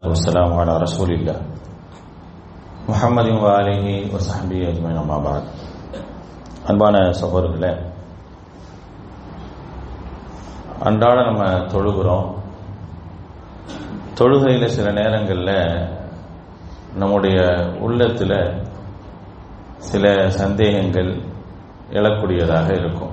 والسلام على رسول الله محمد وآله وصحبه أجمعين أما بعد அன்பான சகோதரர்களே அன்றாட நம்ம தொழுகிறோம் தொழுகையில் சில நேரங்களில் நம்முடைய உள்ளத்தில் சில சந்தேகங்கள் எழக்கூடியதாக இருக்கும்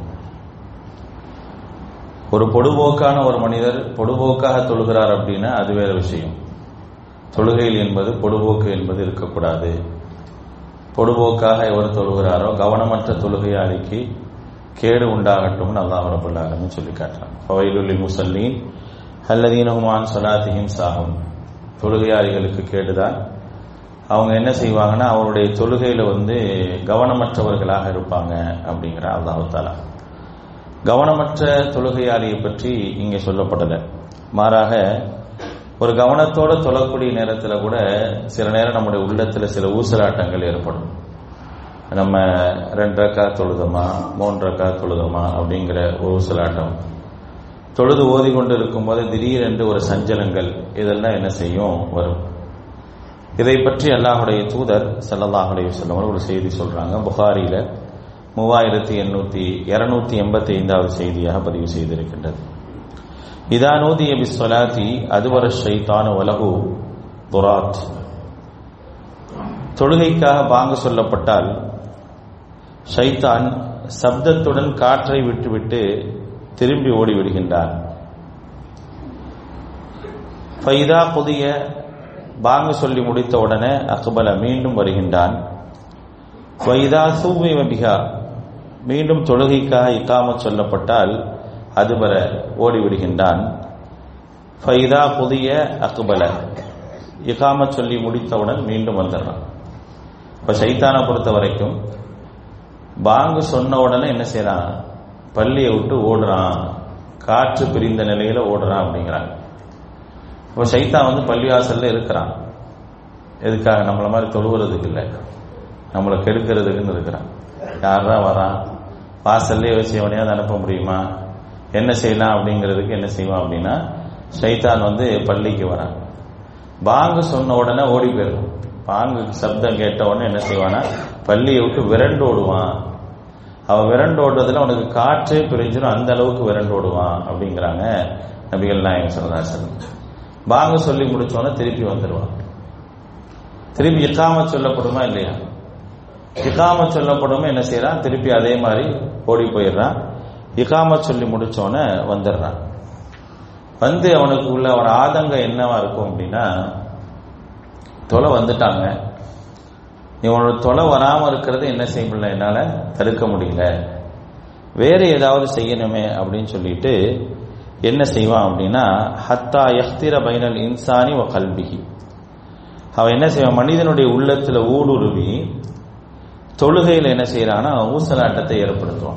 ஒரு பொடுபோக்கான ஒரு மனிதர் பொடுபோக்காக தொழுகிறார் அப்படின்னா அது வேற விஷயம் தொழுகையில் என்பது பொடுபோக்கு என்பது இருக்கக்கூடாது பொடுபோக்காக எவர் தொழுகிறாரோ கவனமற்ற தொழுகையாளிக்கு கேடு உண்டாகட்டும் அல்லாஹ் ரபுல்லாலுமே சொல்லி காட்டுறான் ஃபவைலுல்லி முசல்லீன் அல்லதீனஹுமான் சொலாத்திஹிம் சாகும் தொழுகையாளிகளுக்கு கேடுதான் அவங்க என்ன செய்வாங்கன்னா அவருடைய தொழுகையில வந்து கவனமற்றவர்களாக இருப்பாங்க அப்படிங்கிற அல்லாஹு தாலா கவனமற்ற தொழுகையாளியை பற்றி இங்கே சொல்லப்படல மாறாக ஒரு கவனத்தோட தொழக்கூடிய நேரத்தில் கூட சில நேரம் நம்முடைய உள்ளத்தில் சில ஊசலாட்டங்கள் ஏற்படும் நம்ம ரெண்டரைக்கா தொழுதமா மூன்றரைக்கா தொழுதமா அப்படிங்கிற ஒரு ஊசலாட்டம் தொழுது ஓதி கொண்டு இருக்கும்போது திடீரென்று ஒரு சஞ்சலங்கள் இதெல்லாம் என்ன செய்யும் வரும் இதை பற்றி அல்லாஹுடைய தூதர் சல்லல்லாஹுடைய செல்லம் ஒரு செய்தி சொல்றாங்க புகாரியில மூவாயிரத்தி எண்ணூத்தி இருநூத்தி எண்பத்தி ஐந்தாவது செய்தியாக பதிவு செய்திருக்கின்றது இதானூதிய பிஸ்வலாத்தி அதுவர ஷைத்தான உலகு துராத் தொழுகைக்காக பாங்க சொல்லப்பட்டால் ஷைத்தான் சப்தத்துடன் காற்றை விட்டுவிட்டு திரும்பி ஓடிவிடுகின்றான் ஃபைதா புதிய பாங்க சொல்லி முடித்த உடனே அக்பல மீண்டும் வருகின்றான் வைதா சூவி வபிகா மீண்டும் தொழுகைக்காக இக்காமத் சொல்லப்பட்டால் அதுபர ஓடிவிடுகின்றான் ஃபைதா புதிய அக்பல இகாமத் சொல்லி முடித்தவுடன் மீண்டும் வந்துடுறான் இப்ப சைத்தானை பொறுத்த வரைக்கும் பாங்கு சொன்ன உடனே என்ன செய்யறான் பள்ளியை விட்டு ஓடுறான் காற்று பிரிந்த நிலையில ஓடுறான் அப்படிங்கிறாங்க இப்போ சைத்தான் வந்து பள்ளிவாசல்ல இருக்கிறான் எதுக்காக நம்மள மாதிரி தொழுவுறதுக்கு இல்லை நம்மளை கெடுக்கிறதுக்குன்னு இருக்கிறான் யாரா வரான் வாசல்லே வச்சு எவனையாவது அனுப்ப முடியுமா என்ன செய்யலாம் அப்படிங்கிறதுக்கு என்ன செய்வான் அப்படின்னா சைத்தான் வந்து பள்ளிக்கு வரான் பாங்கு சொன்ன உடனே ஓடி போயிடும் பாங்கு சப்தம் கேட்ட உடனே என்ன செய்வானா பள்ளியை விட்டு விரண்டு ஓடுவான் அவன் விரண்டு ஓடுறதுல அவனுக்கு காற்றே பிரிஞ்சிடும் அந்த அளவுக்கு விரண்டு ஓடுவான் அப்படிங்கிறாங்க நபிகள் நாயகம் சரதாசன் பாங்கு சொல்லி முடிச்சோன்னே திருப்பி வந்துடுவான் திருப்பி இக்காம சொல்லப்படுமா இல்லையா இக்காம சொல்லப்படுமா என்ன செய்யறான் திருப்பி அதே மாதிரி ஓடி போயிடுறான் இகாம சொல்லி முடிச்சோன்னே வந்துடுறான் வந்து அவனுக்கு உள்ள அவன் ஆதங்கம் என்னவா இருக்கும் அப்படின்னா தொலை வந்துட்டாங்க இவனோட தொலை வராம இருக்கிறது என்ன செய்ய முடியல என்னால தடுக்க முடியல வேற ஏதாவது செய்யணுமே அப்படின்னு சொல்லிட்டு என்ன செய்வான் அப்படின்னா ஹத்தா யஹ்திர பைனல் இன்சானி வ கல்பிகி அவன் என்ன செய்வான் மனிதனுடைய உள்ளத்துல ஊடுருவி தொழுகையில் என்ன செய்யறான்னா ஊசலாட்டத்தை ஏற்படுத்துவான்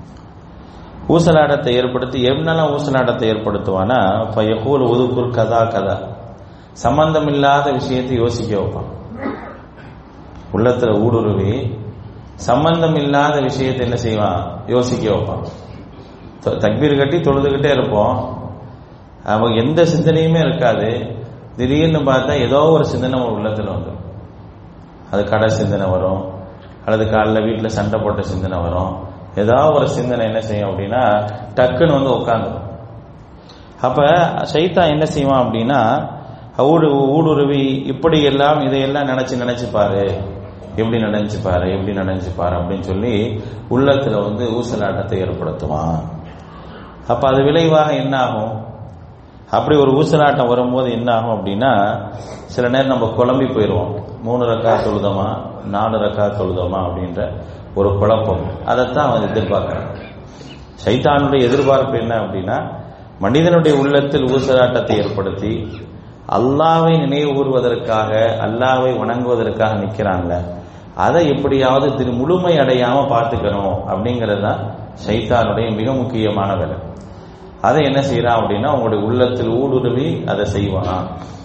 ஊசலாட்டத்தை ஏற்படுத்தி எவ்வளவு ஊசலாட்டத்தை ஏற்படுத்துவானா ஃபயகூல் உதுக்குர் கதா கதா சம்பந்தம் இல்லாத விஷயத்தை யோசிக்க வைப்பான் உள்ளத்துல ஊடுருவி சம்பந்தம் இல்லாத விஷயத்தை என்ன செய்வான் யோசிக்க வைப்பான் தக்பீர் கட்டி தொழுதுகிட்டே இருப்போம் அவங்க எந்த சிந்தனையுமே இருக்காது திடீர்னு பார்த்தா ஏதோ ஒரு சிந்தனை ஒரு உள்ளத்துல வந்துடும் அது கடை சிந்தனை வரும் அல்லது காலைல வீட்டில் சண்டை போட்ட சிந்தனை வரும் ஏதாவது ஒரு சிந்தனை என்ன செய்யும் அப்படின்னா டக்குன்னு வந்து உட்காந்துரும் அப்ப சைத்தா என்ன செய்வான் அப்படின்னா ஊடு ஊடுருவி இப்படி எல்லாம் இதையெல்லாம் நினைச்சு நினைச்சு பாரு எப்படி நினைச்சு பாரு எப்படி நினைச்சு பாரு அப்படின்னு சொல்லி உள்ளத்துல வந்து ஊசலாட்டத்தை ஏற்படுத்துவான் அப்ப அது விளைவாக என்ன ஆகும் அப்படி ஒரு ஊசலாட்டம் வரும்போது என்ன ஆகும் அப்படின்னா சில நேரம் நம்ம குழம்பி போயிடுவோம் மூணு ரக்கா தொழுதமா நாலு ரக்கா தொழுதமா அப்படின்ற ஒரு குழப்பம் அதைத்தான் அவன் எதிர்பார்க்கிறான் சைத்தானுடைய எதிர்பார்ப்பு என்ன அப்படின்னா மனிதனுடைய உள்ளத்தில் ஊசலாட்டத்தை ஏற்படுத்தி அல்லாவை நினைவு கூறுவதற்காக அல்லாவை வணங்குவதற்காக நிக்கிறான்ல அதை எப்படியாவது திரு முழுமை அடையாம பார்த்துக்கணும் அப்படிங்கிறது தான் சைத்தானுடைய மிக முக்கியமான வேலை அதை என்ன செய்யறான் அப்படின்னா உங்களுடைய உள்ளத்தில் ஊடுருவி அதை செய்வானா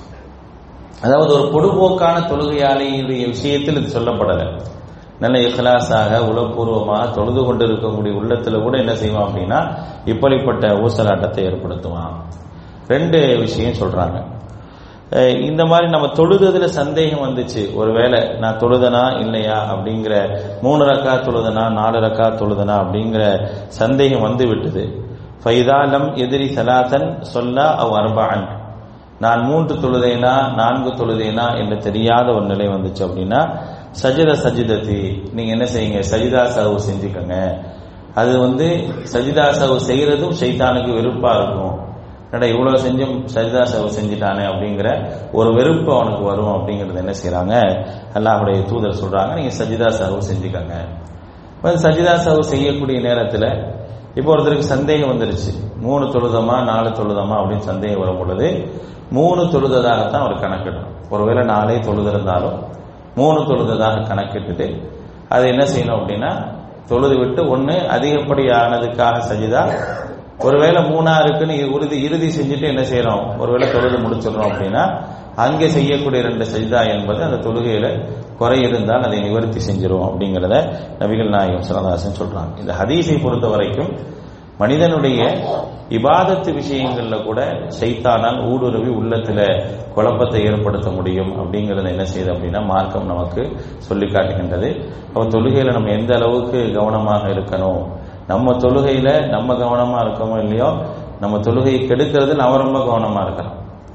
அதாவது ஒரு பொடுபோக்கான தொழுகையாளியுடைய விஷயத்தில் இது சொல்லப்படலை நல்ல இஹ்லாஸாக உளப்பூர்வமாக தொழுது கொண்டு இருக்கக்கூடிய உள்ளத்துல கூட என்ன செய்வான் அப்படின்னா இப்படிப்பட்ட ஊசலாட்டத்தை ஏற்படுத்துவான் ரெண்டு விஷயம் சொல்றாங்க அஹ் இந்த மாதிரி நம்ம தொழுதுல சந்தேகம் வந்துச்சு ஒருவேளை நான் தொழுதனா இல்லையா அப்படிங்கிற மூணு ரக்கா தொழுதனா நாலு ரக்கா தொழுதனா அப்படிங்கிற சந்தேகம் வந்து விட்டது ஃபைதாலம் எதிரி சலாத்தன் சொல்லா அவ் அர்பான் நான் மூன்று தொழுதேனா நான்கு தொழுதேனா என்று தெரியாத ஒரு நிலை வந்துச்சு அப்படின்னா சஜித சஜிதத்தி நீங்க என்ன செய்யுங்க சஜிதா சவு செஞ்சுக்கோங்க அது வந்து சஜிதா சவு செய்யறதும் சைத்தானுக்கு வெறுப்பா இருக்கும் என்னடா இவ்வளவு செஞ்சும் சஜிதா சவு செஞ்சுட்டானே அப்படிங்கிற ஒரு வெறுப்பு அவனுக்கு வரும் அப்படிங்கறது என்ன செய்யறாங்க அல்லாஹுடைய தூதர் சொல்றாங்க நீங்க சஜிதா சவு செஞ்சுக்கோங்க இப்ப சஜிதா சவு செய்யக்கூடிய நேரத்துல இப்போ ஒருத்தருக்கு சந்தேகம் வந்துருச்சு மூணு தொழுதமா நாலு தொழுதமா அப்படின்னு சந்தேகம் வரும் பொழுது மூணு தொழுததாகத்தான் அவர் கணக்கிடணும் ஒருவேளை நாளே தொழுதிருந்தாலும் மூணு தொழுததாக கணக்கிட்டுட்டு அதை என்ன செய்யணும் அப்படின்னா தொழுது விட்டு ஒன்று அதிகப்படியானதுக்காக சஜிதா ஒருவேளை மூணா இருக்குன்னு உறுதி இறுதி செஞ்சுட்டு என்ன செய்யறோம் ஒருவேளை தொழுது முடிச்சிடறோம் அப்படின்னா அங்கே செய்யக்கூடிய ரெண்டு சஜிதா என்பது அந்த தொழுகையில குறை இருந்தால் அதை நிவர்த்தி செஞ்சிரும் அப்படிங்கிறத நபிகள் நாயகம் சிலதாசன் சொல்றாங்க இந்த ஹதீஸை பொறுத்த வரைக்கும் மனிதனுடைய இபாதத்து விஷயங்கள்ல கூட சைத்தானால் ஊடுருவி உள்ளத்துல குழப்பத்தை ஏற்படுத்த முடியும் அப்படிங்கறத என்ன செய்யுது அப்படின்னா மார்க்கம் நமக்கு சொல்லி காட்டுகின்றது அப்ப தொழுகையில நம்ம எந்த அளவுக்கு கவனமாக இருக்கணும் நம்ம தொழுகையில நம்ம கவனமா இருக்கோமோ இல்லையோ நம்ம தொழுகையை கெடுக்கிறதுல அவன் ரொம்ப கவனமா இருக்கிறான்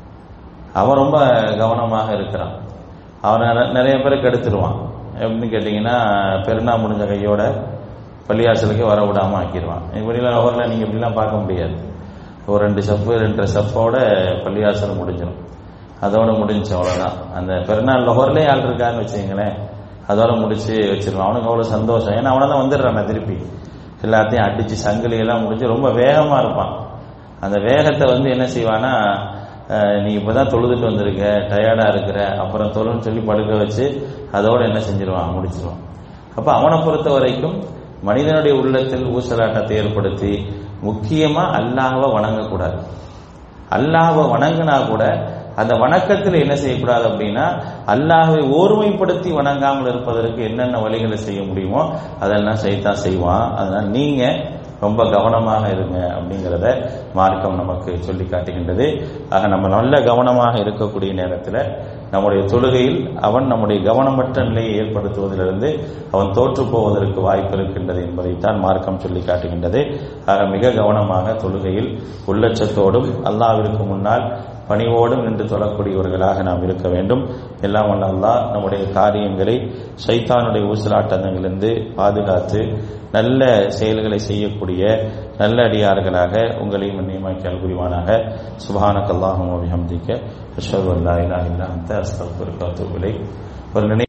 அவன் ரொம்ப கவனமாக இருக்கிறான் அவனை நெ- நிறைய பேர் கெடுத்துருவான் எப்படின்னு கேட்டிங்கன்னா பெருநா முடிஞ்ச கையோட பள்ளியாசலுக்கு வர விடாம ஆக்கிடுவான் இப்படிலாம் அவரில் நீங்கள் இப்படிலாம் பார்க்க முடியாது ஒரு ரெண்டு சப்பு ரெண்டரை சப்போட பள்ளியாசல் முடிஞ்சிடும் அதோட முடிஞ்சு அவ்வளோதான் அந்த பெருநாள் லொஹர்லேயே ஆள் இருக்கான்னு வச்சுங்களேன் அதோட முடிச்சு வச்சிருவான் அவனுக்கு அவ்வளோ சந்தோஷம் ஏன்னா அவனை தான் வந்துடுறான் திருப்பி எல்லாத்தையும் அடிச்சு சங்கிலி எல்லாம் முடிஞ்சு ரொம்ப வேகமா இருப்பான் அந்த வேகத்தை வந்து என்ன செய்வானா அஹ், நீ இப்பதான் தொழுதுட்டு வந்திருக்க டயர்டா இருக்கிற அப்புறம் தொழுன்னு சொல்லி படுக்க வச்சு அதோட என்ன செஞ்சிருவான் முடிச்சிருவான் அப்ப அவனை பொறுத்த வரைக்கும் மனிதனுடைய உள்ளத்தில் ஊசலாட்டத்தை ஏற்படுத்தி முக்கியமா அல்லாஹ்வை வணங்கக்கூடாது அல்லாஹ்வை வணங்கினா கூட அந்த வணக்கத்தில் என்ன செய்யக்கூடாது அப்படின்னா அல்லாஹ்வை ஓர்மைப்படுத்தி வணங்காமல் இருப்பதற்கு என்னென்ன வழிகளை செய்ய முடியுமோ அதெல்லாம் செய்தான் செய்வான் அதனால நீங்க ரொம்ப கவனமாக இருங்க அப்படிங்கிறத மார்க்கம் நமக்கு சொல்லி காட்டுகின்றது ஆக நம்ம நல்ல கவனமாக இருக்கக்கூடிய நேரத்தில் நம்முடைய தொழுகையில் அவன் நம்முடைய கவனமற்ற நிலையை ஏற்படுத்துவதிலிருந்து அவன் தோற்று போவதற்கு வாய்ப்பு இருக்கின்றது என்பதைத்தான் மார்க்கம் சொல்லி காட்டுகின்றது ஆக மிக கவனமாக தொழுகையில் உள்ளச்சத்தோடும் அல்லாவிற்கு முன்னால் பணிவோடும் நின்று தொழக்கூடியவர்களாக நாம் இருக்க வேண்டும் எல்லாம் வல்ல அல்லாஹ் நம்முடைய காரியங்களை சைத்தானுடைய ஊசலாட்டங்களிலிருந்து பாதுகாத்து நல்ல செயல்களை செய்யக்கூடிய நல்ல அடியார்களாக உங்களையும் நியமாக்கியால் புரிவானாக சுபானக் அல்லாஹும் அபிஹம்திக்க அஷ்ஹது அல்லா இலாஹ இல்லா அன்த அஸ்தக்ஃபிருக்க வ அத்தூபு இலைக் ஒரு நினை